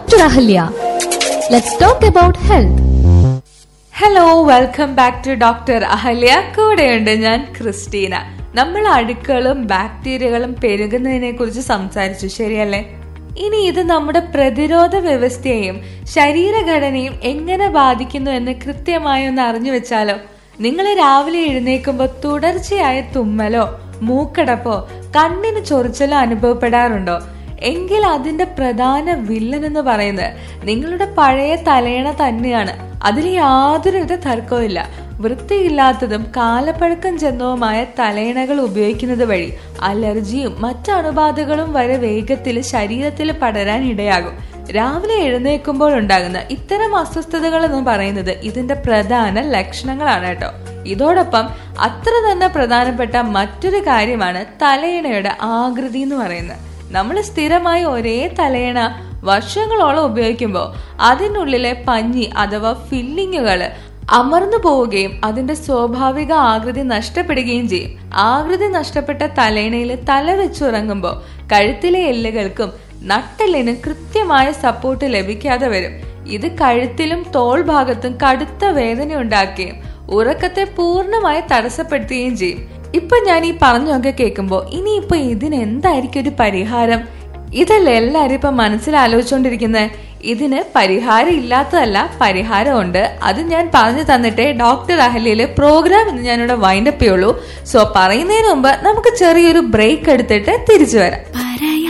Dr. Ahalya. Let's talk about health. Hello welcome back to doctor Ahalya കൂടെയുണ്ട് ഞാൻ Christina നമ്മൾ അഴുക്കളും ബാക്ടീരിയകളും പെരുകുന്നതിനെ കുറിച്ച് സംസാരിച്ചു ശരിയല്ലേ ഇനി ഇത് നമ്മുടെ പ്രതിരോധ വ്യവസ്ഥയെയും ശരീരഘടനയും എങ്ങനെ ബാധിക്കുന്നു എന്ന് കൃത്യമായി ഒന്ന് അറിഞ്ഞു വെച്ചാലോ നിങ്ങൾ രാവിലെ എഴുന്നേൽക്കുമ്പോൾ തുടർച്ചയായ തുമ്മലോ മൂക്കടപ്പോ കണ്ണിന് ചൊറിച്ചലോ അനുഭവപ്പെടാറുണ്ടോ എങ്കിൽ അതിന്റെ പ്രധാന വില്ലൻ എന്ന് പറയുന്നത് നിങ്ങളുടെ പഴയ തലയണ തന്നെയാണ് അതിൽ യാതൊരുവിധ തർക്കവുമില്ല വൃത്തിയില്ലാത്തതും കാലപ്പഴക്കം ചെന്നതുമായ തലയണകൾ ഉപയോഗിക്കുന്നത് വഴി അലർജിയും മറ്റ് അണുബാധകളും വരെ വേഗത്തിൽ ശരീരത്തിൽ പടരാൻ ഇടയാകും രാവിലെ എഴുന്നേൽക്കുമ്പോൾ ഉണ്ടാകുന്ന ഇത്തരം അസ്വസ്ഥതകൾ എന്ന് പറയുന്നത് ഇതിന്റെ പ്രധാന ലക്ഷണങ്ങളാണ് കേട്ടോ ഇതോടൊപ്പം അത്ര തന്നെ പ്രധാനപ്പെട്ട മറ്റൊരു കാര്യമാണ് തലയിണയുടെ ആകൃതി എന്ന് പറയുന്നത് നമ്മൾ സ്ഥിരമായി ഒരേ തലയണ വർഷങ്ങളോളം ഉപയോഗിക്കുമ്പോൾ അതിനുള്ളിലെ പഞ്ഞി അഥവാ ഫില്ലിങ്ങുകൾ അമർന്നു പോവുകയും അതിന്റെ സ്വാഭാവിക ആകൃതി നഷ്ടപ്പെടുകയും ചെയ്യും ആകൃതി നഷ്ടപ്പെട്ട തലയിണയിൽ തല വെച്ചുറങ്ങുമ്പോൾ കഴുത്തിലെ എല്ലുകൾക്കും നട്ടെല്ലിനും കൃത്യമായ സപ്പോർട്ട് ലഭിക്കാതെ വരും ഇത് കഴുത്തിലും തോൾ ഭാഗത്തും കടുത്ത വേദന ഉണ്ടാക്കുകയും ഉറക്കത്തെ പൂർണ്ണമായി തടസ്സപ്പെടുത്തുകയും ചെയ്യും ഇപ്പൊ ഞാൻ ഈ പറഞ്ഞൊക്കെ കേൾക്കുമ്പോൾ ഇനിയിപ്പോ ഇതിന് എന്തായിരിക്കും ഒരു പരിഹാരം ഇതല്ല എല്ലാരും ഇപ്പൊ മനസ്സിൽ ആലോചിച്ചുകൊണ്ടിരിക്കുന്നത് ഇതിന് പരിഹാരം ഇല്ലാത്തതല്ല പരിഹാരമുണ്ട് അത് ഞാൻ പറഞ്ഞു തന്നിട്ടേ ഡോക്ടർ അഹല്യയിലെ പ്രോഗ്രാം ഇന്ന് ഞാനിവിടെ വൈൻഡപ്പ് ചെയ്യുള്ളൂ സോ പറയുന്നതിന് മുമ്പ് നമുക്ക് ചെറിയൊരു ബ്രേക്ക് എടുത്തിട്ട് തിരിച്ചു വരാം